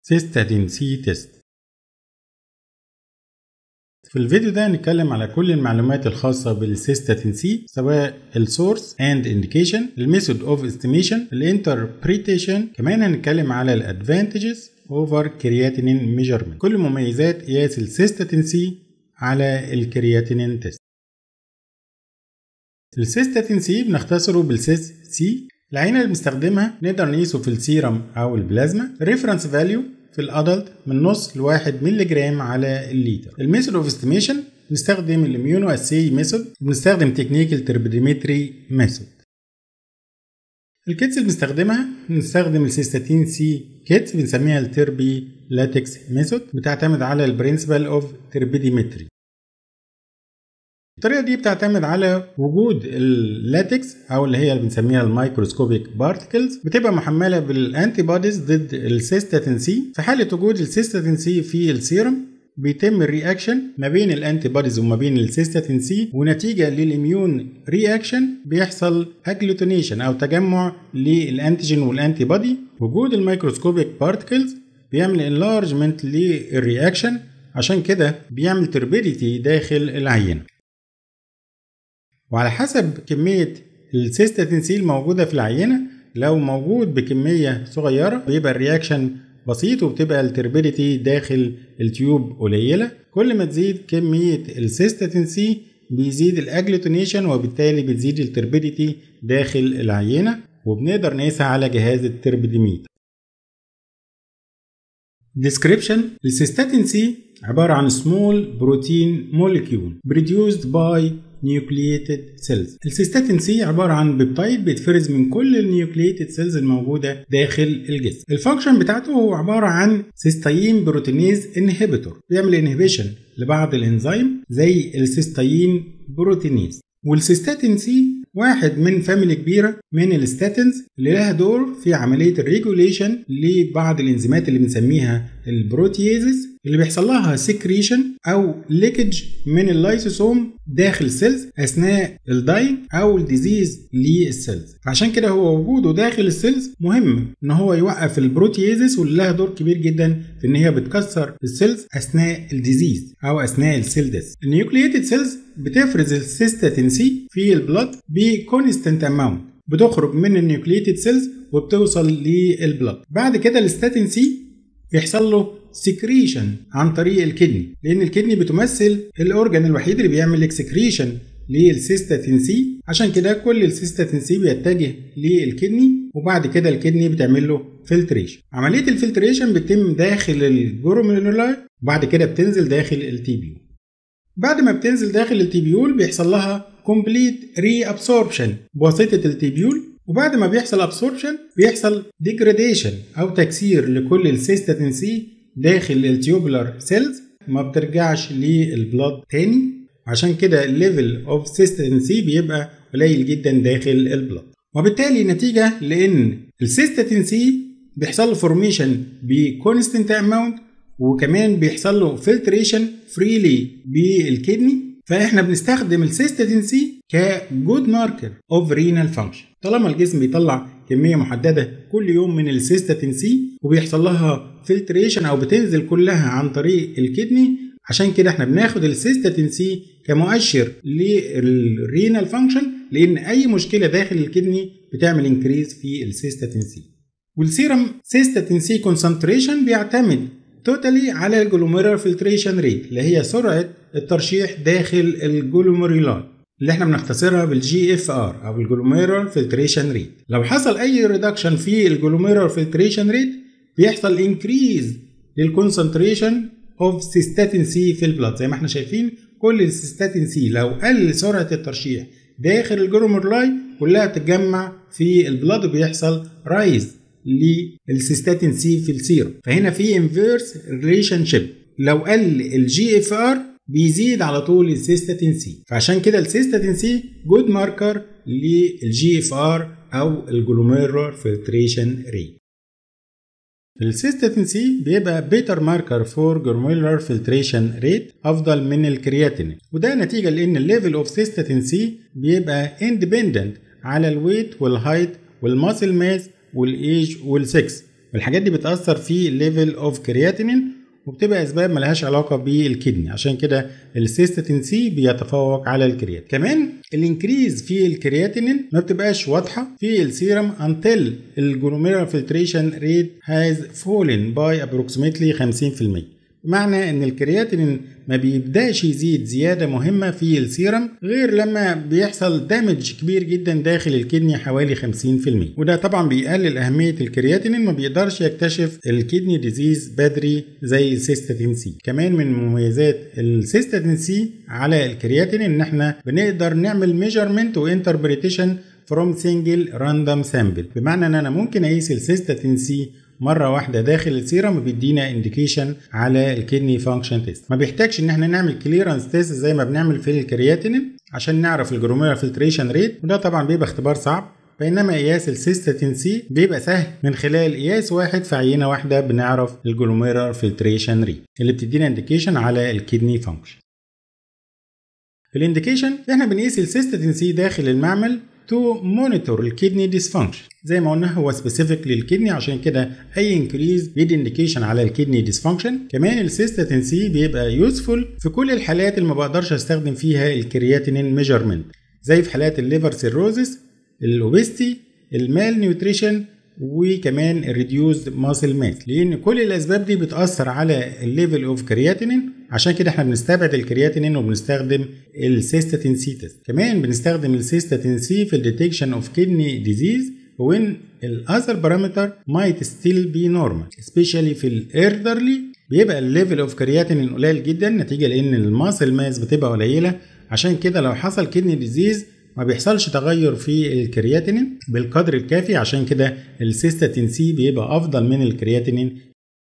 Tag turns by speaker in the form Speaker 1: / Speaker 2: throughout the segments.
Speaker 1: سيستاتين سي تيست في الفيديو ده هنتكلم على كل المعلومات الخاصة بالسيستاتين سي سواء السورس اند انديكيشن الميثود اوف استيميشن الانتربريتيشن كمان هنتكلم على الادفانتجز اوفر كرياتينين ميجرمنت كل مميزات قياس السيستاتين سي على الكرياتينين تيست السيستاتين سي بنختصره بالسيس سي العينة اللي بنستخدمها نقدر نقيسه في السيرم أو البلازما ريفرنس فاليو في الادلت من نص ل 1 مللي جرام على الليتر الميثود اوف استيميشن بنستخدم الاميونو اسي ميثود بنستخدم تكنيك التربيديمتري ميثود الكيتس اللي بنستخدمها بنستخدم السيستاتين سي كيتس بنسميها التربي لاتكس ميثود بتعتمد على البرنسبل اوف تربيديمتري الطريقه دي بتعتمد على وجود اللاتكس او اللي هي اللي بنسميها الميكروسكوبيك بارتكلز بتبقى محمله بالانتي بوديز ضد السيستاتين سي في حاله وجود السيستاتين سي في السيرم بيتم الرياكشن ما بين الانتي بوديز وما بين السيستاتين سي ونتيجه للاميون رياكشن بيحصل اجلوتينيشن او تجمع للانتيجين والانتي بودي وجود الميكروسكوبيك بارتكلز بيعمل انلارجمنت للرياكشن عشان كده بيعمل تربيديتي داخل العينه وعلى حسب كمية السيستاتين سي الموجودة في العينة لو موجود بكمية صغيرة بيبقى الرياكشن بسيط وبتبقى التربيديتي داخل التيوب قليلة كل ما تزيد كمية السيستاتين سي بيزيد الاجلوتينيشن وبالتالي بتزيد التربيديتي داخل العينة وبنقدر نقيسها على جهاز التربيديميتر ديسكريبشن السيستاتين سي عبارة عن سمول بروتين موليكيول produced by نيوكلييتد سيلز السيستاتين سي عباره عن بيبتايد بيتفرز من كل النيوكلييتد سيلز الموجوده داخل الجسم الفانكشن بتاعته هو عباره عن سيستاين بروتينيز انهبيتور بيعمل انهبيشن لبعض الانزيم زي السيستاين بروتينيز والسيستاتين سي واحد من فاميلي كبيرة من الستاتينز اللي لها دور في عملية الريجوليشن لبعض الانزيمات اللي بنسميها البروتييزز اللي بيحصل لها سكريشن او ليكج من اللايسوسوم داخل السيلز اثناء الداين او الديزيز للسيلز عشان كده هو وجوده داخل السيلز مهم ان هو يوقف البروتييزز واللي لها دور كبير جدا في ان هي بتكسر السيلز اثناء الديزيز او اثناء السيل ديث النيوكلييتد سيلز بتفرز السيستاتين سي في البلد بكونستنت اماونت بتخرج من النيوكلييتد سيلز وبتوصل للبلد بعد كده الستاتين سي بيحصل له سكريشن عن طريق الكدني لان الكدني بتمثل الاورجن الوحيد اللي بيعمل اكسكريشن للسيستاتين سي عشان كده كل السيستاتين سي بيتجه للكدني وبعد كده الكدني بتعمل له فلتريشن عمليه الفلتريشن بتتم داخل الجورومينولاي وبعد كده بتنزل داخل التيبيول بعد ما بتنزل داخل التيبيول بيحصل لها كومبليت ري ابسوربشن بواسطه التيبيول وبعد ما بيحصل ابسوربشن بيحصل ديجراديشن او تكسير لكل السيستاتين سي داخل التيوبولار سيلز ما بترجعش للبلاد تاني عشان كده الليفل اوف سيستاتين سي بيبقى قليل جدا داخل البلاد وبالتالي نتيجه لان السيستاتين سي بيحصل له فورميشن بكونستنت اماونت وكمان بيحصل له فلتريشن فريلي بالكدني فاحنا بنستخدم السيستاتين سي كجود ماركر اوف رينال فانكشن طالما الجسم بيطلع كميه محدده كل يوم من السيستاتين سي وبيحصل لها فلتريشن او بتنزل كلها عن طريق الكدني عشان كده احنا بناخد السيستاتين سي كمؤشر للرينال فانكشن لان اي مشكله داخل الكدني بتعمل انكريز في السيستاتين سي والسيرم سيستاتين سي كونسنتريشن بيعتمد توتالي على الجلوميرال فلتريشن ريت اللي هي سرعه الترشيح داخل الجلوميرولاي اللي احنا بنختصرها بالجي اف ار او الجلوميرال فلتريشن ريت لو حصل اي ريدكشن في الجلوميرال فلتريشن ريت بيحصل انكريز للكونسنتريشن اوف سيستاتين سي في البلاد زي ما احنا شايفين كل السيستاتين سي لو قل سرعه الترشيح داخل الجلوميرولاي كلها بتتجمع في البلاد وبيحصل رايز للسيستاتين سي في السيرم فهنا في انفيرس ريليشن شيب لو قل الجي اف ار بيزيد على طول السيستاتين سي فعشان كده السيستاتين سي جود ماركر للجي اف ار او الجلوميرولار فلتريشن ريت السيستاتين سي بيبقى بيتر ماركر فور جلوميرولار فلتريشن ريت افضل من الكرياتين وده نتيجه لان الليفل اوف سيستاتين سي بيبقى اندبندنت على الويت والهايت والماسل ماس والايج والسكس والحاجات دي بتاثر في ليفل اوف كرياتينين وبتبقى اسباب ملهاش علاقه بالكدني عشان كده السيستاتين سي بيتفوق على الكريات كمان الانكريز في الكرياتينين ما بتبقاش واضحه في السيرم until الجلوميرال فلتريشن ريت has fallen by approximately 50% بمعنى ان الكرياتين ما بيبداش يزيد زياده مهمه في السيرم غير لما بيحصل دامج كبير جدا داخل الكدني حوالي 50% وده طبعا بيقلل اهميه الكرياتين ما بيقدرش يكتشف الكدني ديزيز بدري زي السيستاتين سي كمان من مميزات السيستاتين سي على الكرياتين ان احنا بنقدر نعمل ميجرمنت وانتربريتيشن فروم سنجل راندوم سامبل بمعنى ان انا ممكن اقيس السيستاتين سي مره واحده داخل السيرم بيدينا انديكيشن على الكدني فانكشن تيست ما بيحتاجش ان احنا نعمل كليرنس تيست زي ما بنعمل في الكرياتينين عشان نعرف الجروميرا فلتريشن ريت وده طبعا بيبقى اختبار صعب بينما قياس السيستاتين سي بيبقى سهل من خلال قياس واحد في عينه واحده بنعرف الجلوميرال فلتريشن ريت اللي بتدينا انديكيشن على الكدني فانكشن في الانديكيشن احنا بنقيس السيستاتين سي داخل المعمل تو مونيتور الكدني ديسفانكشن زي ما قلنا هو سبيسيفيك للكدني عشان كده اي انكريز بيدي انديكيشن على الكدني ديسفانكشن كمان السيستاتين سي بيبقى يوسفول في كل الحالات اللي ما بقدرش استخدم فيها الكرياتينين ميجرمنت زي في حالات الليفر سيروزس الاوبستي المال نيوتريشن وكمان الريديوزد ماسل ماس لان كل الاسباب دي بتاثر على الليفل اوف كرياتينين عشان كده احنا بنستبعد الكرياتينين وبنستخدم السيستاتين سي تيست كمان بنستخدم السيستاتين سي في الديتكشن اوف كدني ديزيز وين الاذر بارامتر might still be normal especially في الالدرلي بيبقى الليفل اوف كرياتينين قليل جدا نتيجه لان الماسل ماس بتبقى قليله عشان كده لو حصل كدني ديزيز ما بيحصلش تغير في الكرياتينين بالقدر الكافي عشان كده السيستاتين سي بيبقى افضل من الكرياتينين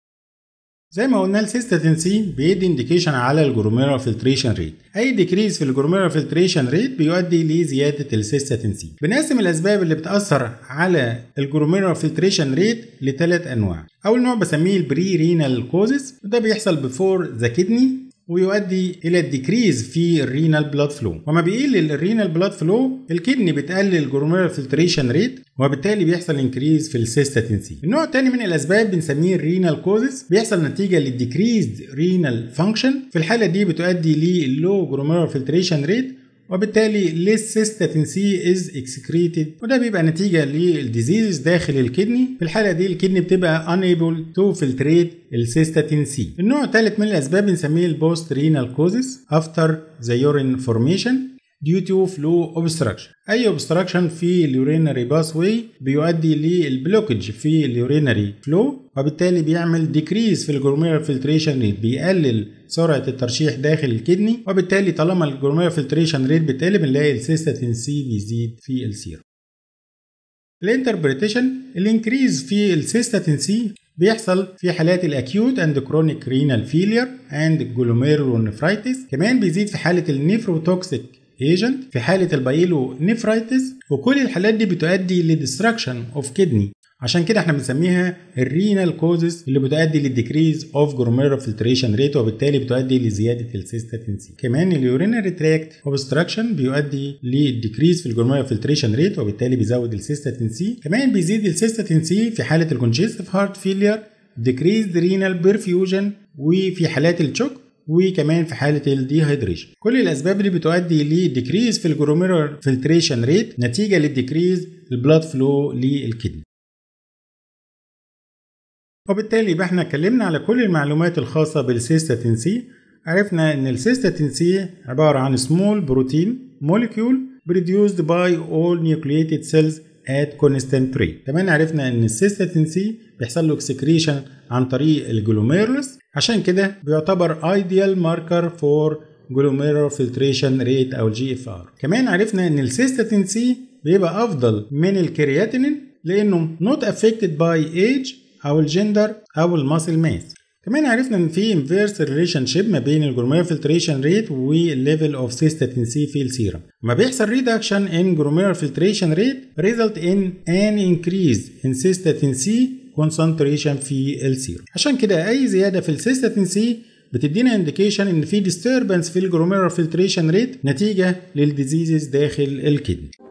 Speaker 1: زي ما قلنا السيستاتين سي بيدي انديكيشن على الجروميرا فلتريشن ريت اي ديكريز في الجروميرا فلتريشن ريت بيؤدي لزياده السيستاتين سي بنقسم الاسباب اللي بتاثر على الجروميرا فلتريشن ريت لثلاث انواع اول نوع بسميه البري رينال كوزز وده بيحصل بفور ذا كدني ويؤدي الى الديكريز في الرينال بلاد فلو وما بيقل الرينال بلاد فلو الكدني بتقلل الجلوميرال فلتريشن ريت وبالتالي بيحصل انكريز في السيستاتين سي النوع الثاني من الاسباب بنسميه الرينال كوزز بيحصل نتيجه للديكريزد رينال فانكشن في الحاله دي بتؤدي للو جلوميرال فلتريشن ريت وبالتالي less cystatin C is excreted وده بيبقى نتيجة للديزيز داخل الكدني في الحالة دي الكدني بتبقى unable to filtrate السيستاتين سي النوع الثالث من الأسباب بنسميه البوست رينال كوزز after the urine formation due to flow obstruction اي obstruction في اليورينري باثوي بيؤدي للبلوكج في اليورينري فلو وبالتالي بيعمل ديكريز في الجلوميرال فلتريشن ريت بيقلل سرعه الترشيح داخل الكدني وبالتالي طالما الجلوميرال فلتريشن ريت بتقل بنلاقي السيستاتين سي بيزيد في السيرم الانتربريتيشن الانكريز في السيستاتين سي بيحصل في حالات الاكيوت اند كرونيك رينال فيلير اند جلوميرولونفرايتس كمان بيزيد في حاله النيفروتوكسيك ايجنت في حاله البايلو نيفرايتس وكل الحالات دي بتؤدي لديستراكشن اوف كدني عشان كده احنا بنسميها الرينال كوزز اللي بتؤدي للديكريز اوف جلوميرال فلتريشن ريت وبالتالي بتؤدي لزياده السيستاتين سي كمان اليورينري تراكت اوبستراكشن بيؤدي للديكريز في الجلوميرال فلتريشن ريت وبالتالي بيزود السيستاتين سي كمان بيزيد السيستاتين سي في حاله الكونجستيف هارت فيلير ديكريزد رينال بيرفيوجن وفي حالات الشوك وكمان في حاله الديهيدريشن كل الاسباب دي بتؤدي لديكريز في الجلوميرال فلتريشن ريت نتيجه للديكريز البلاد فلو للكدني وبالتالي يبقى احنا اتكلمنا على كل المعلومات الخاصة بالسيستاتين سي عرفنا ان السيستاتين سي عبارة عن سمول بروتين موليكيول produced by all nucleated cells at constant rate كمان عرفنا ان السيستاتين سي بيحصل له اكسكريشن عن طريق الجلوميرولس عشان كده بيعتبر ideal marker for glomerular filtration rate او الجي اف ار كمان عرفنا ان السيستاتين سي بيبقى افضل من الكرياتينين لانه not affected by age او الجندر او الماسل ماس كمان عرفنا ان في انفيرس ريليشن شيب ما بين الجلوميرال فلتريشن ريت والليفل اوف سيستاتين سي في السيرم ما بيحصل ريدكشن ان جلوميرال فلتريشن ريت ريزلت ان ان انكريز ان سيستاتين سي كونسنتريشن في السيرم عشان كده اي زياده في السيستاتين سي بتدينا انديكيشن ان في disturbance في الجلوميرال فلتريشن ريت نتيجه للديزيزز داخل الكدني